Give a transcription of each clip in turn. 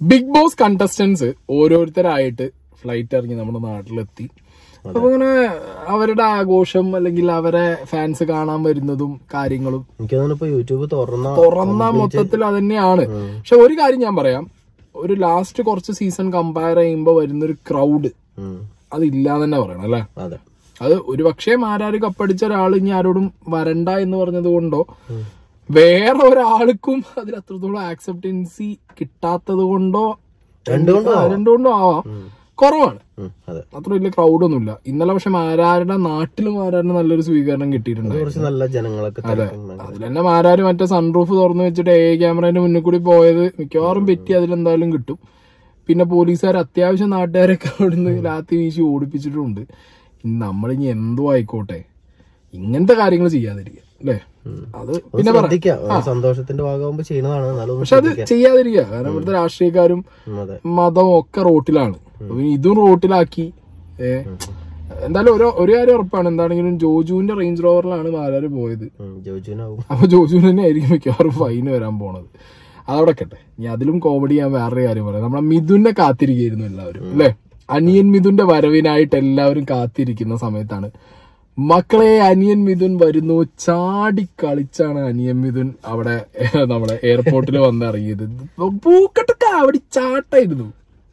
Big Boss contestants ഓരോരുത്തരായിട്ട് flight ഇറങ്ങി നമ്മുടെ നാട്ടിലെത്തി അപ്പൊ ഇങ്ങനെ അവരുടെ ആഘോഷം അല്ലെങ്കിൽ അവരെ ഫാൻസ് കാണാൻ വരുന്നതും കാര്യങ്ങളും എനിക്ക് തോന്നുന്നു ഇപ്പൊ യൂട്യൂബ് തുറന്ന തുറന്ന മൊത്തത്തിൽ അത് തന്നെയാണ് പക്ഷെ ഒരു കാര്യം ഞാൻ പറയാം ഒരു ലാസ്റ്റ് കുറച്ച് സീസൺ കമ്പയർ ചെയ്യുമ്പോൾ വരുന്നൊരു ക്രൗഡ് ഉം. അതില്ല തന്നെ പറയണം അല്ലെ അതെ അത് ഒരു പക്ഷേ മാരാര് കപ്പടിച്ച ഒരാൾ ഇനി ആരോടും വരണ്ട എന്ന് പറഞ്ഞത് കൊണ്ടോ വേറെ ഒരാൾക്കും അതിൽ അത്രത്തോളം ആക്സെപ്റ്റൻസി കിട്ടാത്തത് കൊണ്ടോ രണ്ടുകൊണ്ടും ആ, രണ്ടുകൊണ്ടും ആവാം കുറവാണ് ഉം, അതെ അത്ര വലിയ ക്രൗഡൊന്നുമില്ല ഇന്നലെ പക്ഷെ മാരാരുടെ നാട്ടിൽ മാരാരിന് നല്ലൊരു സ്വീകരണം കിട്ടിയിട്ടുണ്ട് കുറച്ച് നല്ല ജനങ്ങളൊക്കെ തിരക്കും. അതിൽ തന്നെ മാരാര് മറ്റേ സൺറൂഫ് തുറന്നു വെച്ചിട്ട് എ ക്യാമറേന്റെ മുന്നിൽ കൂടി പോയത് മിക്കവാറും പെറ്റി അതിലെന്തായാലും കിട്ടും പിന്നെ പോലീസുകാർ അത്യാവശ്യം നാട്ടുകാരൊക്കെ അവിടുന്ന് രാത്രി വീശി ഓടിപ്പിച്ചിട്ടുണ്ട് ഇനി നമ്മളിനി എന്തോ ആയിക്കോട്ടെ ഇങ്ങനത്തെ കാര്യങ്ങൾ ചെയ്യാതിരിക്കുക അല്ലേ അത് പിന്നെ പറ ശ്രദ്ധിക്കാം ഒരു സന്തോഷത്തിന്റെ ഭാഗമാകുമ്പോ ചെയ്യുന്നതാണ് എന്നാലും ഒന്ന് പക്ഷെ അത് ചെയ്യാതിരിക്കുക കാരണം ഇവിടുത്തെ രാഷ്ട്രീയക്കാരും ഉം, അതെ മതവും ഒക്കെ റോട്ടിലാണ് അപ്പൊ ഇനി ഇതും റോട്ടിലാക്കി ഏ എന്തായാലും ഒരു ഒരു കാര്യം ഉറപ്പാണ് എന്താണെങ്കിലും ജോജുവിന്റെ റേഞ്ച് റോവറിലാണ് മാരാര് പോയത് ഉം, ജോജുവിനാവും അപ്പൊ ജോജുവിന് തന്നെ ആയിരിക്കും മിക്കവാറും ഫൈൻ വരാൻ പോണത് അതവിടെ കട്ടെ ഇനി അതിലും കോമഡി ഞാൻ വേറൊരു കാര്യം പറയാം നമ്മളെ മിഥുനെ കാത്തിരിക്കുകയായിരുന്നു എല്ലാവരും അല്ലെ അനിയൻ മിഥുന്റെ വരവിനായിട്ട് എല്ലാവരും കാത്തിരിക്കുന്ന സമയത്താണ് മക്കളെ അനിയൻ മിഥുൻ വരുന്നു ചാടി കളിച്ചാണ് അനിയൻ മിഥുൻ അവിടെ ഏഹ്, നമ്മുടെ എയർപോർട്ടിൽ വന്നിറങ്ങിയത് പൂക്കട്ട് കാവടി ചാട്ടായിരുന്നു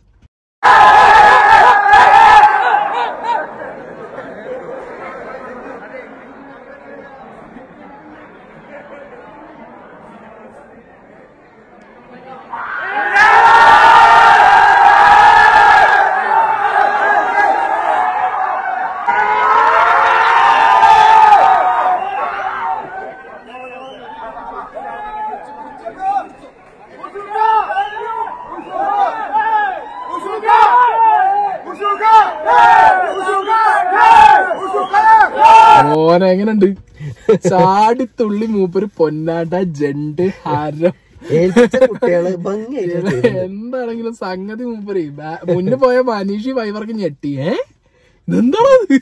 മോനെ എങ്ങനെയുണ്ട് ചാടി തുള്ളി മൂപ്പര് പൊന്നാട്ട ജണ്ട് ഹാരം ഏൽപ്പിച്ച കുട്ടികള് ഭംഗിയായിട്ട് ചെയ്തു. എന്താണെങ്കിലും സംഗതി മൂപ്പര് ബാ- മുന്നിൽ പോയ മനീഷി ഫൈവർക്ക് ഞെട്ടി ഏ ഇതെന്താണത്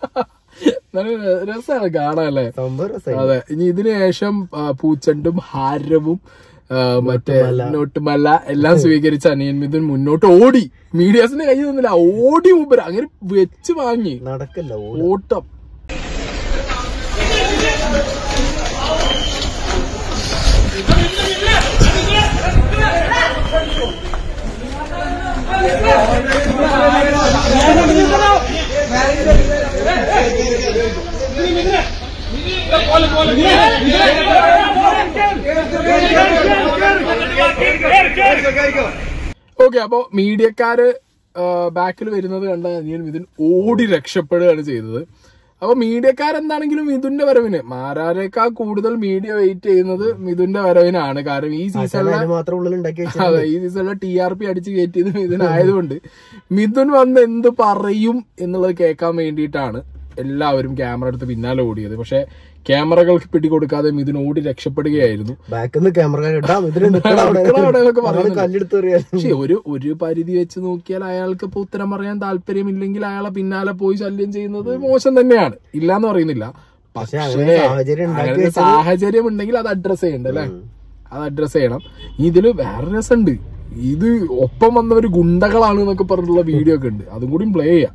രസമാണ് കാണാല്ലേ സംഭവം രസായി. അതെ ഇനി ഇതിന് ശേഷം ആ, പൂച്ചെണ്ടും ഹാരവും ആ, മറ്റേ നോട്ടുമല്ല എല്ലാം സ്വീകരിച്ച അനിയൻ മിഥുൻ മുന്നോട്ട് ഓടി മീഡിയാസിന്റെ കയ്യിൽ നിന്നില്ല ഓടി മൂപ്പര് അങ്ങനെ വെച്ച് വാങ്ങി നടക്കല്ല ഓ ഓട്ടം ഓക്കെ അപ്പോ മീഡിയക്കാര് ബാക്കിൽ വരുന്നത് കണ്ട അനിയൻ മിഥുൻ ഓടി രക്ഷപ്പെടുകയാണ് ചെയ്തത് അപ്പൊ മീഡിയക്കാരെന്താണെങ്കിലും മിഥുന്റെ വരവിന് മാരാരേക്കാൾ കൂടുതൽ മീഡിയ വെയിറ്റ് ചെയ്യുന്നത് മിഥുന്റെ വരവിനാണ് കാരണം ഈ സീസണിലെ അതിന് മാത്രം ഉള്ളിൽ ഉണ്ടാക്കി വെച്ചു അതെ ഈ സീസണിലെ ടി ആർ പി അടിച്ച് കയറ്റിയത് മിഥുൻ ആയതുകൊണ്ട് മിഥുൻ വന്ന് എന്ത് പറയും എന്നുള്ളത് കേൾക്കാൻ വേണ്ടിയിട്ടാണ് എല്ലാവരും ക്യാമറ എടുത്ത് പിന്നാലെ ഓടിയത് പക്ഷെ ക്യാമറകൾക്ക് പിടികൊടുക്കാതെ മിഥുൻ ഓടി രക്ഷപ്പെടുകയായിരുന്നു ബാക്കിൽ നിന്ന് ക്യാമറ ഇടാം ഇതിന് നിക്കണം അവിടെ. നിക്കണം അവിടെ എന്നൊക്കെ നമ്മള് പറയുന്നുണ്ട്. കല്ലെടുത്ത് എറിയാൻ പക്ഷെ ഒരു ഒരു പരിധി വെച്ച് നോക്കിയാൽ അയാൾക്ക് ഇപ്പൊ ഉത്തരം പറയാൻ താല്പര്യമില്ലെങ്കിൽ അയാളെ പിന്നാലെ പോയി ശല്യം ചെയ്യുന്നത് മോശം തന്നെയാണ് ഇല്ലാന്ന് പറയുന്നില്ല പക്ഷെ പക്ഷേ അങ്ങനെ സാഹചര്യം ഉണ്ടാക്കി അങ്ങനെ സാഹചര്യം ഉണ്ടെങ്കിൽ അത് അഡ്രസ് ചെയ്യണ്ട അല്ലേ അത് അഡ്രസ് ചെയ്യണം ഇനി ഇതില് വേറെ രസമുണ്ട് ഇത് ഒപ്പം വന്നവർ ഗുണ്ടകളാണ് എന്നൊക്കെ പറഞ്ഞിട്ടുള്ള വീഡിയോ ഒക്കെ ഉണ്ട് അതും കൂടി പ്ലേ ചെയ്യാം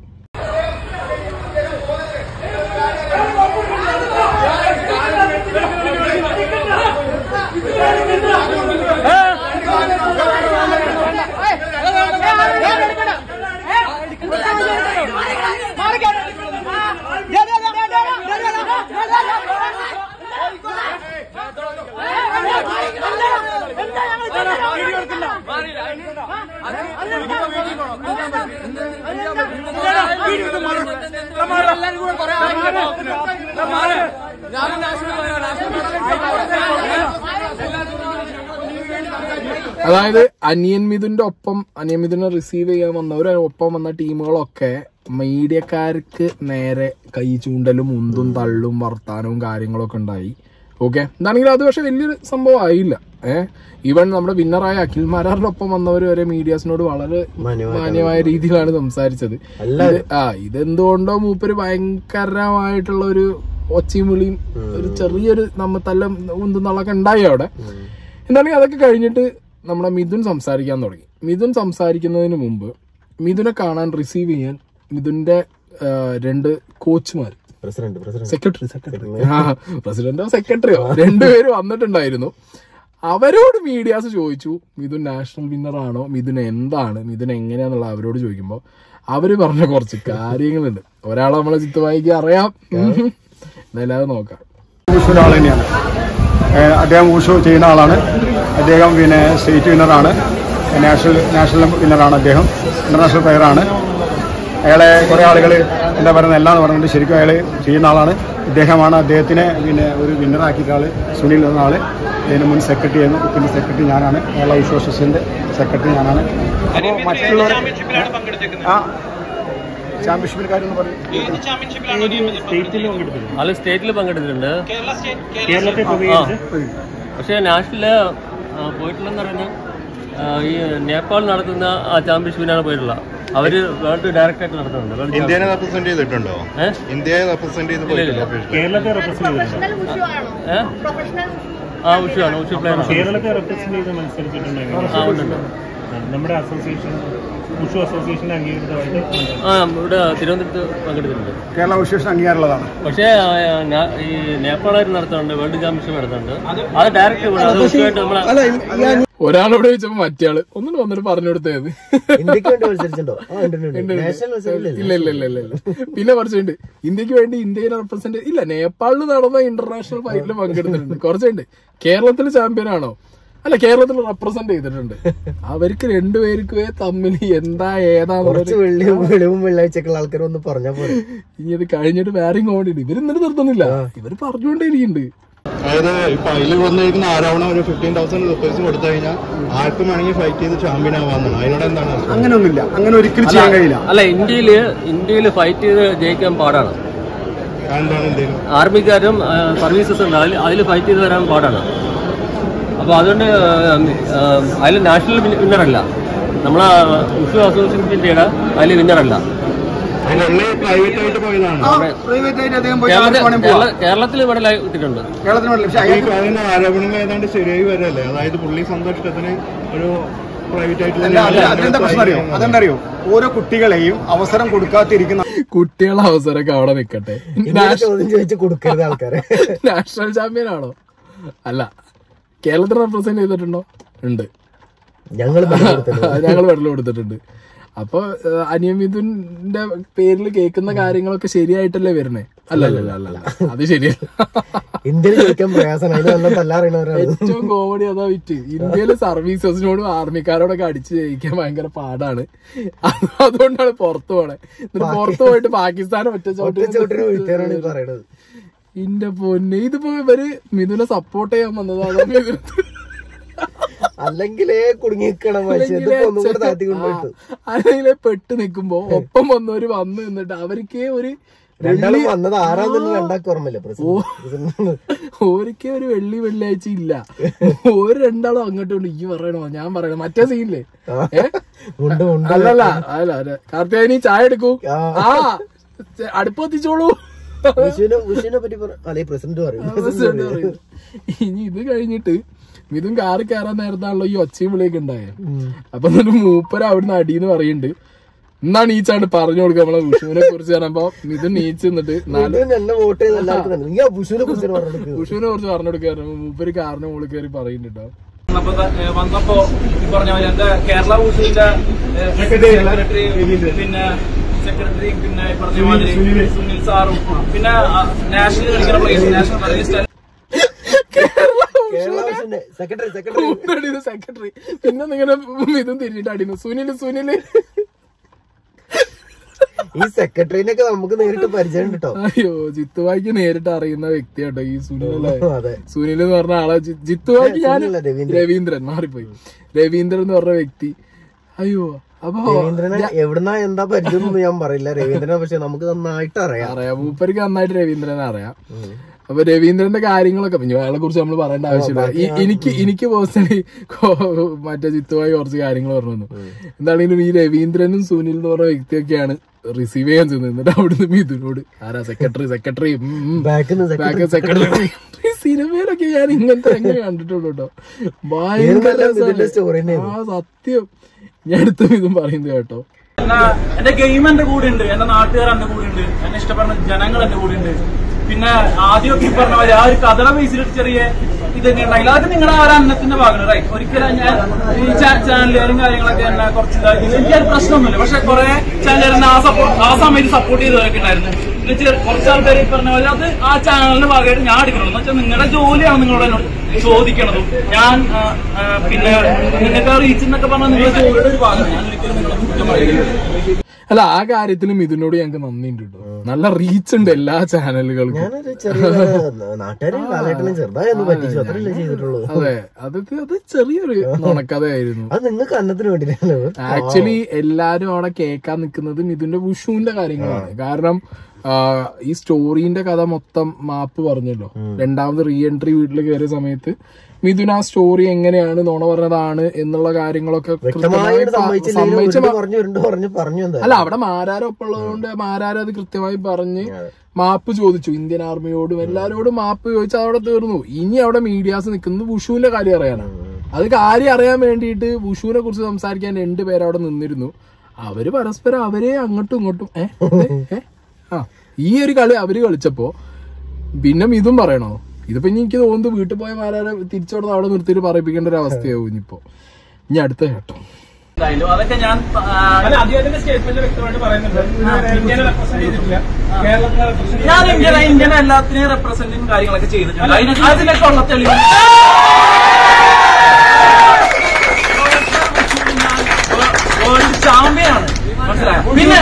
അതായത് അനിയൻ മിഥുന്റെ ഒപ്പം അനിയൻ മിഥുനെ റിസീവ് ചെയ്യാൻ വന്നവർ ഒപ്പം വന്ന ടീമുകളൊക്കെ മീഡിയക്കാർക്ക് നേരെ കൈ ചൂണ്ടലും ഉന്തും തള്ളും വർത്താനവും കാര്യങ്ങളൊക്കെ ഉണ്ടായി ഓക്കെ എന്താണെങ്കിലും അത് പക്ഷെ വലിയൊരു സംഭവം ആയില്ല ഏഹ് ഈവൻ നമ്മുടെ വിന്നറായ അഖിൽ മാരാറിന്റെ ഒപ്പം വന്നവർ വരെ മീഡിയാസിനോട് വളരെ മാന്യമായിട്ട് മാന്യമായ രീതിയിലാണ് സംസാരിച്ചത് എല്ലാവരും ഇത് ആ ഇതെന്തുകൊണ്ടോ മൂപ്പര് ഭയങ്കരമായിട്ടുള്ള ഒരു ഒച്ചയും വിളിയും ഒരു ചെറിയൊരു നമ്മ തല്ല ഉന്തുന്നള്ളൊക്കെ ഉണ്ടായി അവിടെ എന്താണെങ്കിൽ അതൊക്കെ കഴിഞ്ഞിട്ട് നമ്മുടെ മിഥുൻ സംസാരിക്കാൻ തുടങ്ങി മിഥുൻ സംസാരിക്കുന്നതിന് മുമ്പ് മിഥുനെ കാണാൻ റിസീവ് ചെയ്യാൻ മിഥുന്റെ ആ, രണ്ട് കോച്ചുമാർ പ്രസിഡന്റ് പ്രസിഡന്റ് സെക്രട്ടറി സെക്രട്ടറി പ്രസിഡന്റോ സെക്രട്ടറിയോ രണ്ടുപേരും വന്നിട്ടുണ്ടായിരുന്നു അവരോട് മീഡിയാസ് ചോദിച്ചു മിഥുൻ നാഷണൽ വിന്നർ ആണോ മിഥുൻ എന്താണ് മിഥുൻ എങ്ങനെയാന്നുള്ള അവരോട് ചോദിക്കുമ്പോൾ അവര് പറഞ്ഞ കുറച്ച് കാര്യങ്ങളുണ്ട് ഒരാളെ നമ്മളെ ചിത്തുവായിക്ക് അറിയാം എന്തായാലും അത് നോക്കാം ഊഷു ഒരാൾ തന്നെയാണ് ഏഹ് അദ്ദേഹം ഊഷു ചെയ്യുന്ന ആളാണ് അദ്ദേഹം പിന്നെ സ്റ്റേറ്റ് വിന്നറാണ് നാഷണൽ നാഷണൽ വിന്നറാണ് അദ്ദേഹം ഇന്റർനാഷണൽ പ്ലെയറാണ് അയാളെ കുറേ ആളുകൾ എന്താ പറയുന്നത് എല്ലാം പറഞ്ഞിട്ട് ശരിക്കും അയാൾ ചെയ്യുന്ന ആളാണ് ഇദ്ദേഹമാണ് അദ്ദേഹത്തിനെ പിന്നെ ഒരു വിന്നറാക്കിയ ആൾ സുനിൽ എന്ന ആൾ ഇതിന് മുൻ സെക്രട്ടറി ആയിരുന്നു പിന്നെ സെക്രട്ടറി ഞാനാണ് കേരള ഊഷു അസോസിയേഷൻ്റെ സെക്രട്ടറി ഞാനാണ് അപ്പോൾ മറ്റുള്ളവർ ആ ചാമ്പ്യൻഷിപ്പിൽ കാര്യം ഒന്ന് പറയും ആള് സ്റ്റേറ്റിൽ പങ്കെടുത്തിട്ടുണ്ട് ആ. പക്ഷേ നാഷണല് ആ, പോയിട്ടുള്ളതെന്ന് പറയുന്നത് ആ, ഈ നേപ്പാൾ നടത്തുന്ന ആ ചാമ്പ്യൻഷിപ്പിനാണ് പോയിട്ടുള്ളത് അവര് വേൾഡ് ഡയറക്റ്റ് ആയിട്ട് നടത്തുന്നുണ്ട് വേൾഡ് ഇന്ത്യനെ റെപ്രസെന്റ് ചെയ്തിട്ടുണ്ടോ ഏ? ഇന്ത്യയെ റെപ്രസെന്റ് ചെയ്ത് പോയിട്ടില്ല കേരളത്തെ പ്രൊഫഷണൽ ഉഷു ആണോ ഏ? പ്രൊഫഷണൽ ആ ഉഷു ആണ് ഉഷു പ്ലെയർ കേരളത്തെ റെപ്രസെന്റ് ചെയ്ത് മത്സരിച്ചിട്ടുണ്ടെങ്കിൽ ആ ഉണ്ട് ഉണ്ട്. നമ്മുടെ അസോസിയേഷൻ ഉഷു അസോസിയേഷൻ അംഗീകൃതമായിട്ട് ആ ഇവിടെ തിരുവനന്തപുരത്ത് പങ്കെടുത്തിട്ടുണ്ട് കേരള ഊഷേഷൻ അംഗീകാരമുള്ളതാണ് പക്ഷേ ആ, ഞാ- ഈ നേപ്പാളായിട്ട് നടത്തുന്നുണ്ട് വേൾഡ് ചാമ്പ്യൻഷിപ്പ് നടത്തുന്നുണ്ട് അത് ഡയറക്റ്റ് ഇവിടെ അത് ഉഷുവായിട്ട് നമ്മളെ അല്ല ഈ- ഈ ഒരാളോട് ചോദിച്ചപ്പോ മറ്റേ ആള് ഒന്നിട്ട് വന്നിട്ട് പറഞ്ഞു കൊടുത്തേത് ഇന്ത്യക്ക് വേണ്ടി മത്സരിച്ചിട്ടുണ്ടോ ആ ഉണ്ട് ഉണ്ട്, ഉണ്ട് നാഷണൽ മത്സരമില്ല ഇല്ല ഇല്ല ഇല്ല ഇല്ല ഇല്ല പിന്നെ കുറച്ചുണ്ട് ഇന്ത്യക്ക് വേണ്ടി ഇന്ത്യനെ റെപ്രസെന്റ് ഇല്ല നേപ്പാളിൽ നടന്ന ഇന്റർനാഷണൽ ഫൈറ്റിൽ പങ്കെടുത്തിട്ടുണ്ട് കുറച്ചുണ്ട് കേരളത്തിൽ ചാമ്പ്യൻ ആണോ അല്ല കേരളത്തിൽ റെപ്രസെന്റ് ചെയ്തിട്ടുണ്ട് അവർക്ക് രണ്ടുപേർക്കുമേ തമ്മിൽ എന്താ ഏതാന്നുള്ളത് കുറച്ച് വെള്ളിയും വെളിവും വെള്ളിയാഴ്ചക്കുള്ള ആൾക്കാർ ഒന്ന് പറഞ്ഞാൽ പോലെ ഇനി ഇത് കഴിഞ്ഞിട്ട് വേറെയും കോമഡി ഇവർ ഇന്നിട്ട് നിർത്തുന്നില്ല ഇവര് പറഞ്ഞുകൊണ്ടേ ഇരിക്കുന്നുണ്ട് അതായത് ഇപ്പൊ അതിൽ വന്നിരിക്കുന്ന ആരാവണം ഒരു ഫിഫ്റ്റീൻ തൗസൻഡ് റുപ്പീസ് കൊടുത്തു കഴിഞ്ഞാൽ ആർക്കും വേണമെങ്കിൽ ഫൈറ്റ് ചെയ്ത് ചാമ്പ്യൻ ആവാന്നാണ് അതിനോട് എന്താണ് അർത്ഥം? അങ്ങനെയൊന്നുമില്ല അങ്ങനെ ഒരിക്കലും ചെയ്യാൻ കഴിയില്ല അല്ല ഇന്ത്യയില് ഇന്ത്യയിൽ ഫൈറ്റ് ചെയ്ത് ജയിക്കാൻ പാടാണ് എന്താണ് ഇന്ത്യയിൽ ആർമിക്കാരും സർവീസസ് ഉണ്ട് അതിൽ അതിൽ ഫൈറ്റ് ചെയ്ത് വരാൻ പാടാണ് അപ്പോൾ അതുകൊണ്ട് അതിൽ നാഷണൽ വിന്നറല്ല നമ്മളെ ഉഷു അസോസിയേഷൻ്റെ അതിൽ വിന്നറല്ല അതിനുള്ള പ്രൈവറ്റ് ആയിട്ട് പോയതാണ് പ്രൈവറ്റ് ആയിട്ട് അദ്ദേഹം പോയി കേരളത്തിൽ ആർക്ക് വേണമെങ്കിൽ പോവാം. കേരളത്തിൽ മെഡൽ കിട്ടിയിട്ടുണ്ട് കേരളത്തിന് വേണ്ടി പക്ഷേ ഈ പറയുന്ന ആരോപണങ്ങൾ ഏതാണ്ട് ശരിയായി വരല്ലേ അതായത് പുള്ളി സ്വന്തം ഇഷ്ടത്തിന് ഒരു പ്രൈവറ്റ് അല്ല അല്ല അതെന്താ പ്രശ്നം അറിയോ ആയിട്ടുള്ള അതെന്താ അറിയോ ഓരോ കുട്ടികളെയും അവസരം കൊടുക്കാതിരിക്കുന്ന കുട്ടികളെ അവസരമൊക്കെ അവിടെ നിൽക്കട്ടെ ഇങ്ങനെ ചോദ്യം ചോദിച്ച് കൊടുക്കരുത് ആൾക്കാരെ നാഷണൽ ചാമ്പ്യൻ ആണോ അല്ല കേരളത്തിൽ റെപ്രസെന്റ് ചെയ്തിട്ടുണ്ടോ ഉണ്ട് ഞങ്ങൾ ഞങ്ങൾ വെള്ളം കൊടുത്തിട്ടുണ്ട് അപ്പൊ ഏഹ്, അനിയമിതുന്റെ പേരിൽ കേൾക്കുന്ന കാര്യങ്ങളൊക്കെ ശരിയായിട്ടല്ലേ വരണേ അല്ല അല്ല അല്ല അല്ല അല്ല. അത് ശരിയല്ല ഇന്ത്യയിൽ ചോദിക്കാൻ പ്രയാസമാണ് അതിന് നല്ല തല്ലാറിയണവരാണ് ഏറ്റവും കോമഡി അതാ വിറ്റ് ഇന്ത്യയിലെ സർവീസസിനോടും ആർമിക്കാരോടൊക്കെ അടിച്ച് ജയിക്കാൻ ഭയങ്കര പാടാണ് അത് അതുകൊണ്ടാണ് പുറത്തു പോണേ എന്നിട്ട് പുറത്തു പോയിട്ട് പാകിസ്ഥാൻ ഒറ്റ ഒറ്റ ചവിട്ടിന് വീട്ടുകാരാണ് ഈ പറയണത് ഇന്റെ പൊന്നെ ഇതിപ്പോ ഇവര് മിഥുനെ സപ്പോർട്ട് ചെയ്യാൻ വന്നതാണ് മിഥുന അല്ലെങ്കിലേ കുടുങ്ങി നിൽക്കണം മനുഷ്യൻ ഇതിപ്പോ ഒന്നും കൂടെ താത്തി കൊണ്ടുപോയിട്ടു അല്ലെങ്കിൽ പെട്ട് നിക്കുമ്പോ ഒപ്പം വന്നവര് വന്നു നിന്നിട്ട് അവർക്ക് ഒരു രണ്ടാളും വന്നത് ആരാന്ന് രണ്ടാൾക്ക് ഓർമ്മയില്ല പ്രസിഡന്റ് ഓരിക്കേ ഒരു വെള്ളി വെള്ളിയാഴ്ച ഇല്ല ഒരു രണ്ടാളും അങ്ങോട്ടും ഉണ്ട് ഈ പറയണോ ഞാൻ പറയണോ മറ്റേ സീനില്ലേ ഏ? ഉണ്ട് ഉണ്ട് അല്ലല്ല അല്ല അല്ല കാർത്തിയാനി ചായ എടുക്കൂ ആ. ആ അടുപ്പ് എത്തിച്ചോളൂ വിഷുവിനെ വിഷുവിനെ പറ്റി പറ- അല്ലെ പ്രസിഡന്റ് പറയും പ്രസിഡന്റ് പറയുന്നു. ഇനി ഇത് കഴിഞ്ഞിട്ട് മിഥുൻ കാറ് കയറാൻ നേരത്താണല്ലോ ഈ ഒച്ചയും വിളിയൊക്കെ ഉണ്ടായത് അപ്പൊ എന്നിട്ട് മൂപ്പര അവിടുന്ന് അടിയെന്ന് പറയുന്നുണ്ട് എന്നാ നീച്ചാണ്ട് പറഞ്ഞു കൊടുക്കുക നമ്മളെ വിഷുവിനെ കുറിച്ച് പറയുമ്പോ മിഥുൻ നീച്ച് നിന്നിട്ട് നാല് മിഥുൻ എന്നെ വോട്ട് ചെയ്ത് എല്ലാവർക്കും തന്നെ നീ ആ വിഷുവിനെ കുറിച്ച് പറഞ്ഞു വിഷുവിനെ കുറിച്ച് പറഞ്ഞു കൊടുക്കുക മൂപ്പര് കാറിന് മുകളിൽ കയറി പറയുന്നുണ്ടോ വന്നപ്പോ ത- ഏ, വന്നപ്പോ ഈ പറഞ്ഞ പോലെ എന്താ കേരള ഊസിന്റെ സെക്രട്ടറി പിന്നെ സെക്രട്ടറി പിന്നെ ഈ പറഞ്ഞ മാതിരി സുനിൽ സാറും പിന്നെ ആ, നാഷണൽ കളിക്കുന്ന പ്ലേസ് നാഷണൽ സർവീസ് കേരള വിഷുവിന്റെ സെക്രട്ടറി സെക്രട്ടറി സെക്രട്ടറി പിന്നെ നിങ്ങനെ മിഥുൻ തിരിഞ്ഞിട്ട് അടിക്കുന്നു സുനില് സുനില് ഈ സെക്രട്ടറിനൊക്കെ നമുക്ക് നേരിട്ട് പരിചയം ഉണ്ട് കേട്ടോ അയ്യോ ജിത്തുവായിക്ക് നേരിട്ട് അറിയുന്ന വ്യക്തിയാട്ടോ ഈ സുനിലല്ലേ അതെ സുനിൽ എന്ന് പറഞ്ഞ ആളെ ജി- ജിത്തുവായിക്ക് ഞാൻ സുനിലല്ല, രവീന്ദ്രൻ. രവീന്ദ്രൻ മാറിപ്പോയി രവീന്ദ്രൻ എന്ന് പറഞ്ഞ വ്യക്തി അയ്യോ അപ്പൊ രവീന്ദ്രനെ എവിടുന്നാ എന്താ പരിചയം എന്നൊന്നും ഞാൻ പറയില്ല രവീന്ദ്രനെ പക്ഷെ നമുക്ക് നന്നായിട്ട് അറിയാം അറിയാം മൂപ്പർക്ക് നന്നായിട്ട് രവീന്ദ്രനെ അറിയാം അപ്പൊ രവീന്ദ്രന്റെ കാര്യങ്ങളൊക്കെ പിന്നെ അയാളെ കുറിച്ച് നമ്മൾ പറയേണ്ട ആവശ്യമില്ല ഈ- എനിക്ക് എനിക്ക് പേഴ്സണലി മറ്റേ ചിത്തുമായി കുറച്ച് കാര്യങ്ങൾ പറഞ്ഞു തന്നു എന്താണെങ്കിലും ഈ രവീന്ദ്രനും സുനിൽ എന്ന് പറഞ്ഞ വ്യക്തിയൊക്കെയാണ് റിസീവ് ചെയ്യാൻ ചെന്നത് എന്നിട്ട് അവിടുന്ന് മിഥുനോട് ആരാ സെക്രട്ടറി സെക്രട്ടറി ബാക്കിൽ നിന്ന് ബാക്ക് സെക്രട്ടറി സിനിമയിലൊക്കെ ഞാൻ ഇങ്ങനത്തെ എങ്ങനെ കണ്ടിട്ടുള്ളൂ കേട്ടോ ഭയങ്കര ഏത് നല്ല ഇതിന്റെ രസാണ്. story തന്നെയായിരുന്നു. ആ സത്യം ഞാൻ അടുത്ത ഇതും പറയുന്നത് കേട്ടോ എന്നാ എന്റെ ഗെയിം എന്റെ കൂടെ ഉണ്ട് എന്റെ നാട്ടുകാർ എന്റെ കൂടെ ഉണ്ട് എന്നെ ഇഷ്ടപ്പെടുന്ന ജനങ്ങൾ എന്റെ കൂടെ ഉണ്ട് പിന്നെ ആദ്യമൊക്കെ ഈ പറഞ്ഞ പോലെ ആ ഒരു കഥയുടെ ബേസിൽ ചെറിയ ഇതൊക്കെ ഉണ്ടെങ്കിൽ അത് നിങ്ങളുടെ ആ ഒരു അന്നത്തിന്റെ ഭാഗമാണ് റൈറ്റ് ഒരിക്കലും ഞാൻ ഈ ചാനലുകാരും കാര്യങ്ങളൊക്കെ എന്നെ കുറച്ച് ഇതാക്കി എനിക്ക് അത് പ്രശ്നമൊന്നുമില്ല പക്ഷെ കുറെ ചാനലുകാർ എന്നെ ആ സപ്പോർട്ട് ആ സമയത്ത് സപ്പോർട്ട് ചെയ്തവരൊക്കെ ഉണ്ടായിരുന്നു പിന്നെ ചെറു- കുറച്ച് ആൾക്കാർ ഈ പറഞ്ഞ പോലെ അത് ആ ചാനലിന്റെ ഭാഗമായിട്ട് ഞാൻ എടുക്കണം എന്ന് വെച്ചാൽ നിങ്ങളുടെ ജോലിയാണ് നിങ്ങളോട് എന്നോട് ചോദിക്കണതും ഞാൻ ആ, ആ, പിന്നെ നിങ്ങൾക്ക് ആ റീച്ച് എന്നൊക്കെ പറഞ്ഞാൽ നിങ്ങളുടെ ജോലിയുടെ ഒരു ഭാഗമാണ് ഞാൻ ഒരിക്കലും നിങ്ങളെ കുറ്റം പറയുന്നില്ല അല്ല ആ കാര്യത്തിൽ മിഥുനോട് ഞങ്ങൾക്ക് നന്ദിയുണ്ട് കേട്ടോ നല്ല റീച്ച് ഉണ്ട് എല്ലാ ചാനലുകൾക്കും ഞാനൊരു ചെറിയ നാട്ടുകാരെ കാലഘട്ടം ചെറുതായി ഒന്ന് പറ്റിച്ചു അത്രയല്ലേ ചെയ്തിട്ടുള്ളൂ അതെ അത് അത് ചെറിയൊരു നുണക്കഥയായിരുന്നു അത് നിങ്ങൾക്ക് അന്നത്തിന് വേണ്ടിയിട്ടല്ലോ ആക്ച്വലി എല്ലാരും അവിടെ കേൾക്കാൻ നിൽക്കുന്നത് മിഥുന്റെ വിഷുവിന്റെ കാര്യങ്ങളാണ് കാരണം ആ, ഈ സ്റ്റോറീന്റെ കഥ മൊത്തം മാപ്പ് പറഞ്ഞല്ലോ രണ്ടാമത് റീ എൻട്രി വീട്ടിൽ കയറിയ സമയത്ത് മിഥുൻ ആ സ്റ്റോറി എങ്ങനെയാണ് നുണ പറഞ്ഞതാണ് എന്നുള്ള കാര്യങ്ങളൊക്കെ കൃത്യമായി വ്യക്തമായി പ- സമ്മതിച്ചില്ലെങ്കിൽ സമ്മതിച്ച ഉരുണ്ട് പറഞ്ഞു ഉരുണ്ട് പറഞ്ഞു പറഞ്ഞു എന്താ അല്ല അവിടെ മാരാരൊപ്പം ഉള്ളതുകൊണ്ട് മാരാര അത് കൃത്യമായി പറഞ്ഞ് മാപ്പ് ചോദിച്ചു ഇന്ത്യൻ ആർമിയോടും എല്ലാരോടും മാപ്പ് ചോദിച്ചു അവിടെ തീർന്നു ഇനി അവിടെ മീഡിയാസ് നിൽക്കുന്നത് വുഷുവിന്റെ കാര്യം അറിയാനാണ് അത് കാര്യം അറിയാൻ വേണ്ടിയിട്ട് വുഷുവിനെ കുറിച്ച് സംസാരിക്കാൻ രണ്ടുപേരും അവിടെ നിന്നിരുന്നു അവര് പരസ്പരം അവരെ അങ്ങോട്ടും ഇങ്ങോട്ടും ഏ ഏ, ഏ? ആ ഈ ഒരു കളി അവര് കളിച്ചപ്പോ പിന്നെ ഇതും പറയണോ ഇതിപ്പോ ഇനി എനിക്ക് തോന്നുന്നു വീട്ടിൽ പോയ മാരാരെ തിരിച്ചോടെ അവിടെ നിർത്തിയിട്ട് പറയിപ്പിക്കേണ്ട ഒരു അവസ്ഥയാവും ഇനിയിപ്പോ ഇനി അടുത്ത കേട്ടോ എന്തായാലും അതൊക്കെ ഞാൻ അദ്ദേഹത്തിന്റെ സ്റ്റേറ്റ്മെന്റ് വ്യക്തമായിട്ട് പറയുന്നുണ്ട് ഇന്ത്യനെ റെപ്രസെന്റ് ചെയ്തിട്ടില്ല കേരളത്തിനെ റെപ്രസെന്റ് ഞാൻ ഇന്ത്യനെ ഇന്ത്യനെ എല്ലാത്തിനെയും റെപ്രസെന്റിങ് കാര്യങ്ങളൊക്കെ ചെയ്തിട്ടുണ്ട് അതിന് അതിനൊക്കെ ഉള്ള തെളിവ് വേൾഡ് ചാമ്പ്യൻ ആണ് മനസ്സിലായോ പിന്നെ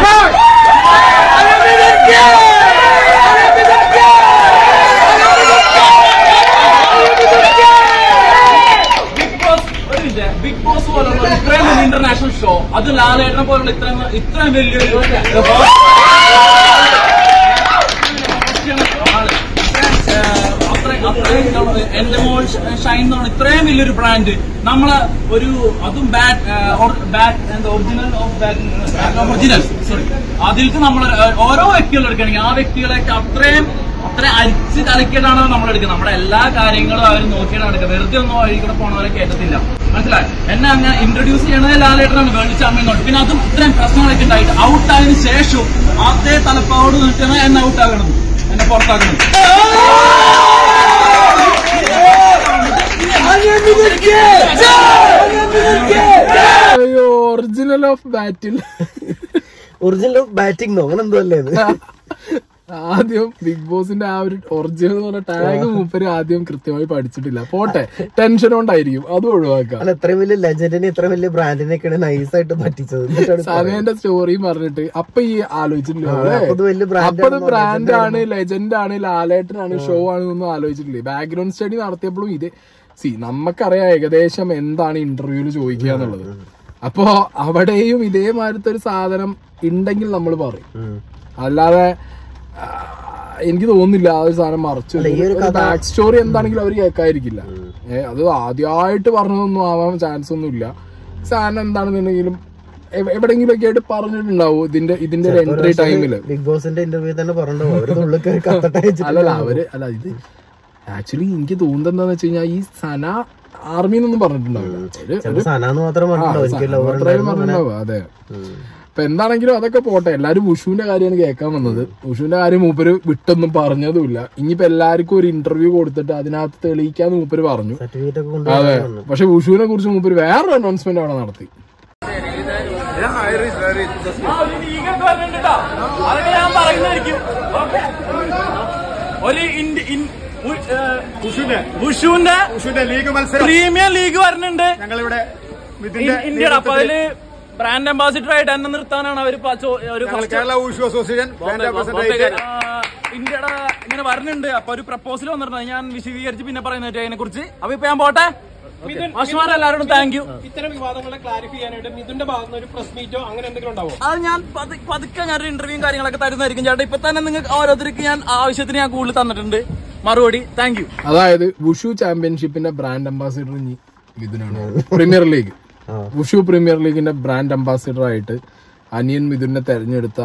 ബിഗ് ബോസ് ഒരു മിനിറ്റ് ബിഗ് ബോസ് പോലുള്ള ഇത്രയും വലിയ ഇന്റർനാഷണൽ ഷോ അത് ലാലേട്ടനെ പോലുള്ള ഇത്രയും ഇത്രയും വലിയൊരു ആള്. ഏഹ് അത്രയും അത്രയും നമ്മള് എന്റെ മോൾ ഷൈൻ എന്ന് പറഞ്ഞ ഇത്രയും വലിയൊരു ബ്രാൻഡ് നമ്മളെ ഒരു അതും ബാറ്റ് ബാറ്റ് എന്താ original of bat original sorry അതിൽക്ക് നമ്മൾ ഓരോ വ്യക്തികൾ എടുക്കുകയാണെങ്കിൽ ആ വ്യക്തികളെയൊക്കെ അത്രയും അത്രയും അരിച്ച് കലക്കിയിട്ടാണ് നമ്മൾ എടുക്കുന്നത് നമ്മുടെ എല്ലാ കാര്യങ്ങളും അവർ നോക്കിയാണ് എടുക്കുക വെറുതെ ഒന്നും വഴി കൂടെ പോണവരെ കേട്ടത്തില്ല മനസ്സിലായി എന്നെ അങ്ങനെ ഇൻട്രൊഡ്യൂസ് ചെയ്യണത് ലാലേട്ടനാണ് വേൾഡ് ചാമ്പ്യൻ തൊട്ട് പിന്നെ അതും ഇത്രയും പ്രശ്നങ്ങളൊക്കെ ഉണ്ടായിട്ട് ഔട്ട് ആയതിനു ശേഷവും അതേ തലപ്പാവോട് നിൽക്കുന്ന എന്നെ ഔട്ട് ആകണം എന്നെ പുറത്താക്കണം അയ്യോ original of battle original of batting അങ്ങനെ എന്തോ അല്ലേ ഇത് ആദ്യം ബിഗ് ബോസിന്റെ ആ ഒരു ഒറിജിനൽ എന്ന് പറഞ്ഞ ടാഗ് മൂപ്പര് ആദ്യം കൃത്യമായി പഠിച്ചിട്ടില്ല പോട്ടെ ടെൻഷൻ കൊണ്ടായിരിക്കും അതും ഒഴിവാക്കാം അല്ല ഇത്രയും വലിയ ലെജൻഡിനെ ഇത്ര വലിയ ബ്രാൻഡിനെയൊക്കെയാണ് നൈസായിട്ട് പറ്റിച്ചത് എന്നിട്ടാണ് സമയന്റെ സ്റ്റോറിയും പറഞ്ഞിട്ട് അപ്പൊ ഈ ആലോചിച്ചിട്ടില്ല ആ, അല്ലേ? അപ്പൊ ഇത് വലിയ brand അപ്പൊ അത് ആണെന്നോ, ബ്രാൻഡ് ആണ് ലെജൻഡ് ആണ് ലാലേട്ടനാണ് ഷോ ആണെന്നൊന്നും ആലോചിച്ചിട്ടില്ലേ ബാക്ക്ഗ്രൗണ്ട് സ്റ്റഡി നടത്തിയപ്പോഴും ഇത് സി നമുക്കറിയാം ഏകദേശം എന്താണ് ഇന്റർവ്യൂല് ചോദിക്കുക എന്നുള്ളത് അപ്പോ അവിടെയും ഇതേമാതിരത്തെ ഒരു സാധനം ഉണ്ടെങ്കിൽ നമ്മൾ പറയും അല്ലാതെ ആ, എനിക്ക് തോന്നുന്നില്ല ആ ഒരു സാധനം മറച്ചു അല്ല, ഈ ഒരു കഥ- ബാക്ക് സ്റ്റോറി എന്താണെങ്കിലും അവർ കേൾക്കാതിരിക്കില്ല ഏ, അത് ആദ്യമായിട്ട് പറഞ്ഞതൊന്നും ആവാൻ ചാൻസ് ഒന്നും ഇല്ല സാധനം എന്താണെന്നുണ്ടെങ്കിലും എവ- എവിടെയെങ്കിലുമൊക്കെ ആയിട്ട് പറഞ്ഞിട്ടുണ്ടാവും ഇതിന്റെ ഇതിന്റെ ഒരു എൻട്രി ടൈമില് ബിഗ് ബോസിന്റെ ഇന്റർവ്യൂ തന്നെ പറഞ്ഞിട്ടുണ്ടാവും അവര് ഉള്ളിൽ കയറി കത്തട്ടെ അല്ലല്ല അവര് അല്ല ഇത് ആക്ച്വലി എനിക്ക് തോന്നുന്നത് എന്താന്ന് വെച്ച് കഴിഞ്ഞാൽ ഈ സന ആർമി എന്നൊന്നും പറഞ്ഞിട്ടുണ്ടാവില്ല ഒരു- ഒരു സനാന്ന് മാത്രം പറഞ്ഞിട്ടുണ്ടാവും എനിക്ക് സന ലവർ മാത്രമേ ഉണ്ടായിരുന്നു അങ്ങനെ. പറഞ്ഞിട്ടുണ്ടാവും അതെ അപ്പൊ എന്താണെങ്കിലും അതൊക്കെ പോട്ടെ എല്ലാരും വിഷുവിന്റെ കാര്യമാണ് കേൾക്കാൻ വന്നത് വിഷുവിന്റെ കാര്യം മൂപ്പര് വിട്ടൊന്നും പറഞ്ഞതുമില്ല ഇനിയിപ്പോ എല്ലാവർക്കും ഒരു ഇന്റർവ്യൂ കൊടുത്തിട്ട് അതിനകത്ത് തെളിയിക്കാന്ന് മൂപ്പര് പറഞ്ഞു സർട്ടിഫിക്കറ്റ് ഒക്കെ അതെ കൊണ്ടുവന്നു പക്ഷെ വിഷുവിനെ കുറിച്ച് മൂപ്പര് വേറൊരു അനൗൺസ്മെന്റ് അവിടെ നടത്തി ആ, ഒരു league ഒക്കെ വരുന്നുണ്ട് ട്ടോ. അതൊക്കെ ഞാൻ പറയുന്നതായിരിക്കും ഓക്കെ ഒരു ഇന്ത്യ- ഇൻ- ഉ- ഏഹ്, ഉഷുവിന്റെ ഉഷുവിന്റെ ലീഗ് മത്സരം പ്രീമിയർ ലീഗ് വരുന്നുണ്ട് ഞങ്ങളിവിടെ ഇൻ- ഇന്ത്യയുടെ അപ്പൊ അതില് ബ്രാൻഡ് അംബാസിഡർ ആയിട്ട് എന്നെ നിർത്താനാണ് അവർ ഒരു ഞങ്ങൾ first- Kerala wushu association brand Bombay- ambassador ആ, ഇന്ത്യയുടെ ഇങ്ങനെ വരുന്നുണ്ട് അപ്പൊ ഒരു പ്രപ്പോസൽ വന്നിട്ടുണ്ട് ഞാൻ വിശദീകരിച്ച് പിന്നെ പറയുന്നത് അതിനെ കുറിച്ച് അപ്പൊ ഇപ്പൊ ഞാൻ പോട്ടെ മാഷ്മാരെല്ലാരോടും താങ്ക് യു ഇത്തരം വിവാദങ്ങളെ ക്ലാരിഫൈ ചെയ്യാനായിട്ട് മിഥുന്റെ ഭാഗത്ത് ഒരു പ്രസ് മീറ്റോ അങ്ങനെ എന്തെങ്കിലും ഉണ്ടാവും അത് ഞാൻ പതു- പതുക്കെ ഞാൻ ഒരു ഇന്റർവ്യൂവും കാര്യങ്ങളൊക്കെ തരുന്നതായിരിക്കും ചേട്ടാ ഇപ്പൊ തന്നെ നിങ്ങൾക്ക് ഓരോരുത്തർക്ക് ഞാൻ ആവശ്യത്തിന് ഞാൻ കൂടുതൽ തന്നിട്ടുണ്ട് മറുപടി താങ്ക് യു അതായത് വുഷു ചാമ്പ്യൻഷിപ്പിന്റെ ബ്രാൻഡ് അംബാസിഡർ ഇനി മിഥുനാണ് പ്രീമിയർ ലീഗ് വുഷു പ്രീമിയർ ലീഗിന്റെ ബ്രാൻഡ് അംബാസിഡർ ആയിട്ട് അനിയൻ മിഥുനെ തെരഞ്ഞെടുത്ത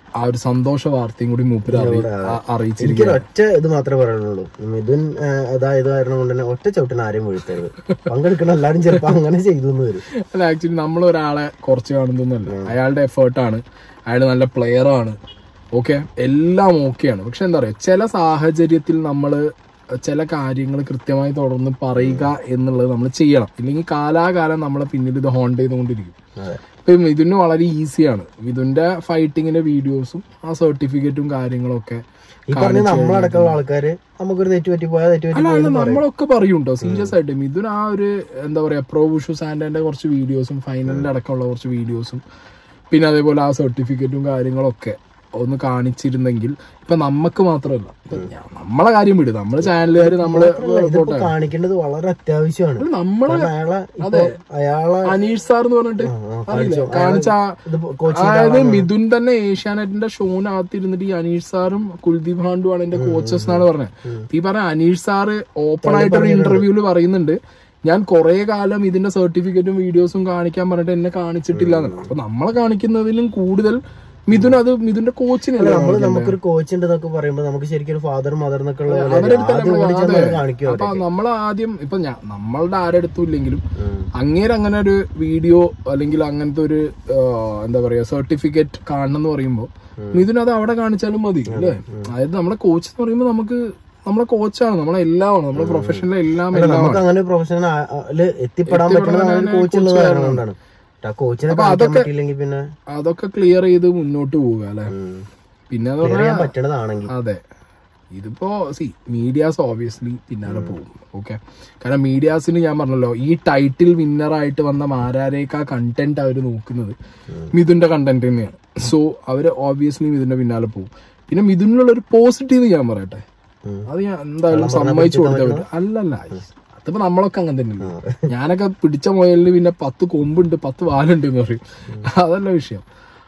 ആ ഒരു സന്തോഷ വാർത്തയും കൂടി മൂപ്പര് അറിയി- ആ- അറിയിച്ചിരിക്കുക എനിക്കൊരു ഒറ്റ ഇത് മാത്രമേ പറയാനുള്ളൂ മിഥുൻ ആ, അതായത് കാരണം കൊണ്ട് തന്നെ ഒറ്റ ചവിട്ടിന് ആരെയും വീഴ്ത്തരുത് പങ്കെടുക്കുന്ന എല്ലാരും ചിലപ്പോ അങ്ങനെ ചെയ്തു എന്ന് വരും അല്ല ആക്ച്വലി നമ്മൾ ഒരാളെ കുറച്ച് കാണുന്നൊന്നുമല്ല അയാളുടെ എഫേർട്ടാണ് അയാൾ നല്ല പ്ലെയർ ആണ് ഓക്കെ എല്ലാം ഓക്കെയാണ് പക്ഷെ എന്താ പറയാ ചില സാഹചര്യത്തിൽ നമ്മൾ ചില കാര്യങ്ങൾ കൃത്യമായി തുടർന്ന് പറയുക എന്നുള്ളത് നമ്മൾ ചെയ്യണം ഇല്ലെങ്കിൽ കാലാകാലം നമ്മളെ പിന്നിൽ ഇത് ഹോണ്ട് ചെയ്തുകൊണ്ടിരിക്കും ഇപ്പൊ മിഥുന് വളരെ ഈസിയാണ് മിഥുന്റെ ഫൈറ്റിങ്ങിന്റെ വീഡിയോസും ആ സർട്ടിഫിക്കറ്റും കാര്യങ്ങളും ഒക്കെ ഈ പറഞ്ഞ നമ്മളടക്കമുള്ള ആൾക്കാര് നമുക്കൊരു തെറ്റ് പറ്റി പോയാൽ തെറ്റ് പറ്റി അല്ല പോയെന്ന് അല്ല പറയും നമ്മളൊക്കെ പറയും കേട്ടോ സീരിയസ് ആയിട്ട് മിഥുൻ ആ ഒരു എന്താ പറയാ പ്രോ വിഷു സാൻഡന്റെ കുറച്ച് വീഡിയോസും ഫൈനലിന്റെ അടക്കമുള്ള കുറച്ച് വീഡിയോസും പിന്നെ അതേപോലെ ആ സർട്ടിഫിക്കറ്റും കാര്യങ്ങളൊക്കെ ഒന്ന് കാണിച്ചിരുന്നെങ്കിൽ ഇപ്പൊ നമുക്ക് മാത്രമല്ല ഇപ്പൊ ഞാൻ- നമ്മളെ കാര്യം വിട് നമ്മള് ചാനലുകാര് നമ്മള് ഇതിപ്പോ കാണിക്കേണ്ടത് വളരെ അത്യാവശ്യമാണ് നമ്മളെ കാരണം അയാളെ ഇപ്പൊ അയാളെ അനീഷ് സാർ എന്ന് പറഞ്ഞിട്ട് അറിയില്ലേ കാണിച്ച ആ- ഇത് കോച്ച് അതായത് മിഥുൻ തന്നെ ഏഷ്യാനെറ്റിന്റെ ഷോനകത്ത് ഇരുന്നിട്ട് ഈ അനീഷ് സാറും കുൽദീപ് ഹാണ്ടും ആണ് എന്റെ കോച്ചസ് എന്നാണ് പറഞ്ഞത് ഈ പറഞ്ഞ അനീഷ് സാറ് ഓപ്പൺ ആയിട്ട് ഒരു ഇന്റർവ്യൂല് പറയുന്നുണ്ട് ഞാൻ കുറെ കാലം ഇതിന്റെ സർട്ടിഫിക്കറ്റും വീഡിയോസും കാണിക്കാൻ പറഞ്ഞിട്ട് എന്നെ കാണിച്ചിട്ടില്ല എന്നല്ല അപ്പൊ നമ്മളെ കാണിക്കുന്നതിലും കൂടുതൽ മിഥുൻ അത് മിഥുന്റെ കോച്ചിനല്ലേ നമ്മള് നമുക്കൊരു കോച്ച് ഉണ്ട് എന്നൊക്കെ പറയുമ്പോ നമുക്ക് ശരിക്കും ഒരു ഫാദർ മദർ എന്നൊക്കെ ഉള്ള പോലെ അവരുടെ അടുത്ത് ആദ്യം ഓടി ചെന്ന് അത് കാണിക്കും അപ്പൊ നമ്മൾ ആദ്യം ഇപ്പൊ ഞാൻ നമ്മളുടെ ആരെടുത്തും ഇല്ലെങ്കിലും അങ്ങേര് അങ്ങനെ ഒരു വീഡിയോ അല്ലെങ്കിൽ അങ്ങനത്തെ ഒരു ആ, എന്താ പറയാ സർട്ടിഫിക്കറ്റ് കാണണം എന്ന് പറയുമ്പോ മിഥുൻ അത് അവിടെ കാണിച്ചാലും മതി അല്ലേ അതായത് നമ്മുടെ കോച്ച് എന്ന് പറയുമ്പോൾ നമുക്ക് നമ്മളെ കോച്ചാണ് നമ്മളെ എല്ലാമാണ് നമ്മുടെ പ്രൊഫഷനിലെ എല്ലാം എല്ലാം നമുക്ക് അങ്ങനെ പ്രൊഫഷണൽ എത്തിപ്പെടാൻ പറ്റുന്ന കോച്ച് ഉള്ളത് കാരണം കൊണ്ടാണ് ആ കോച്ചിനെ കാണിക്കാൻ പറ്റിയില്ലെങ്കിൽ പിന്നെ അതൊക്കെ ക്ലിയർ ചെയ്ത് മുന്നോട്ട് പോവുക അല്ലെ പിന്നെ എന്ന് പറഞ്ഞാൽ അറിയാൻ പറ്റണതാണെങ്കിൽ അതെ ഇതിപ്പോ സി മീഡിയാസ് ഓബിയസ്ലി പിന്നാലെ പോകും ഓക്കെ കാരണം മീഡിയാസിന് ഞാൻ പറഞ്ഞല്ലോ ഈ ടൈറ്റിൽ വിന്നറായിട്ട് വന്ന മാരാരേക്ക കണ്ടന്റ് അവർ നോക്കുന്നത് മിഥുന്റെ കണ്ടന്റ് തന്നെയാണ് സോ അവര് ഓബിയസ്ലി മിഥുന്റെ പിന്നാലെ പോകും പിന്നെ മിഥുനിലുള്ള ഒരു പോസിറ്റീവ് ഞാൻ പറയട്ടെ അത് ഞാൻ എന്തായാലും സമ്മതിച്ചു കൊടുത്തവര് അല്ലല്ല അതിപ്പോ നമ്മളൊക്കെ അങ്ങനെ തന്നെയല്ലേ ഞാനൊക്കെ പിടിച്ച മുയലിന് പിന്നെ പത്ത് കൊമ്പുണ്ട് പത്ത് വാലുണ്ട് എന്ന് പറയും അതല്ല വിഷയം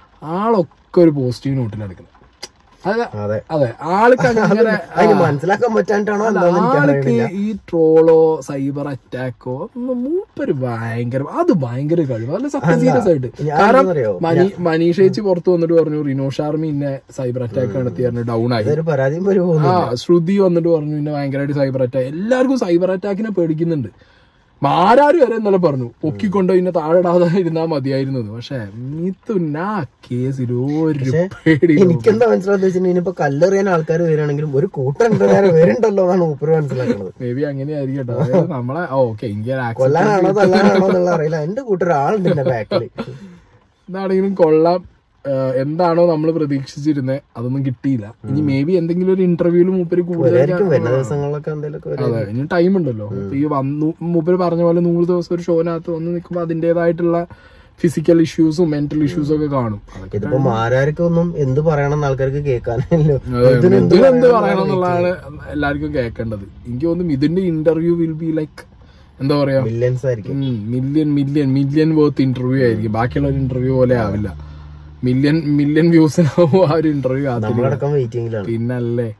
ആളൊക്കെ ഒരു പോസിറ്റീവ് നോട്ടിലെടുക്കുന്നത് അതെ അതെ അതെ ആൾക്ക് അങ്ങനെ അതിന് മനസ്സിലാക്കാൻ പറ്റാണ്ടാണോ എന്താന്ന് എനിക്ക് ആൾക്ക് അറിയണില്ല ഈ ട്രോളോ സൈബർ അറ്റാക്കോ മൂപ്പര് ഭയങ്കര അത് ഭയങ്കര കഴിവ് അല്ല സത്യം സീരിയസ് ആയിട്ട് ഞാൻ കാരണം എന്താന്നറിയോ? മനീ മനീഷ് ചേച്ചി പുറത്തു വന്നിട്ട് പറഞ്ഞു റിനോ ഷാർമി ഇന്നെ സൈബർ അറ്റാക്ക് നടത്തി പറഞ്ഞു ഡൗൺ ആയി ഇതൊരു പരാതിയും വരുമോ ആ ശ്രുതി വന്നിട്ട് പറഞ്ഞു പിന്നെ ഭയങ്കരമായിട്ട് സൈബർ അറ്റാക്ക് എല്ലാവർക്കും സൈബർ അറ്റാക്കിനെ പേടിക്കുന്നുണ്ട് മാരാര് വരെ ഇന്നലെ പറഞ്ഞു പൊക്കിക്കൊണ്ട് ഇതിനെ താഴെടാതെ ഇരുന്നാ മതിയായിരുന്നത് പക്ഷെ മിഥുന കേസിൽ ഒരു പേടി എനിക്കെന്താ മനസ്സിലാന്ന് വെച്ചിട്ടുണ്ടെങ്കിൽ ഇനിയിപ്പോ കല്ലെറിയാൻ ആൾക്കാർ വരികയാണെങ്കിലും ഒരു കൂട്ടം നേരെ വരുന്നുണ്ടല്ലോ എന്നാണ് മൂപ്പര് മനസ്സിലാക്കുന്നത് മേ ബി അങ്ങനെ ആയിരിക്കും കേട്ടോ അതായത് നമ്മളെ ഓക്കെ ഇന്ത്യ കൊല്ലാനാണോ തല്ലാനാണോ എന്നുള്ള അറിയില്ല എന്റെ കൂട്ടർ ആളുണ്ട് എന്റെ ബാക്കിൽ എന്താണെങ്കിലും കൊള്ളാം ഏഹ് എന്താണോ നമ്മൾ പ്രതീക്ഷിച്ചിരുന്നത് അതൊന്നും കിട്ടിയില്ല ഇനി മേ ബി എന്തെങ്കിലും ഒരു ഇന്റർവ്യൂല് മൂപ്പര് കൂടുതൽ ആയിരിക്കും വരുന്ന ദിവസങ്ങളിലൊക്കെ എന്തെങ്കിലുമൊക്കെ വരും അതെ ഇനി ടൈം ഉണ്ടല്ലോ ഇപ്പൊ ഈ വന്നു മൂപ്പര് പറഞ്ഞ പോലെ നൂറ് ദിവസം ഒരു ഷോനകത്ത് വന്ന് നിൽക്കുമ്പോൾ അതിന്റേതായിട്ടുള്ള ഫിസിക്കൽ ഇഷ്യൂസും മെന്റൽ ഇഷ്യൂസും ഒക്കെ കാണും അതൊക്കെ ഇതിപ്പോ മാരാർക്കൊന്നും എന്ത് പറയണം ആൾക്കാർക്ക് കേൾക്കാനല്ലോ അതെ, ഇതിന് എന്ത് മിഥുൻ എന്ത് പറയണം പറയണം എന്നുള്ളതാണ് എല്ലാവർക്കും കേൾക്കേണ്ടത് എനിക്ക് തോന്നുന്നു മിഥുന്റെ ഇന്റർവ്യൂ വിൽ ബി ലൈക്ക് എന്താ പറയാ മില്യൻസ് ആയിരിക്കും million million million worth interview ആയിരിക്കും ബാക്കിയുള്ള ഒരു ഇന്റർവ്യൂ പോലെ ആവില്ല മില്യൺ മില്യൺ വ്യൂസിനാവും ആ ഒരു ഇന്റർവ്യൂ ആത്തില്ല നമ്മളടക്കം വെയിറ്റിംഗിലാണ് പിന്നല്ലേ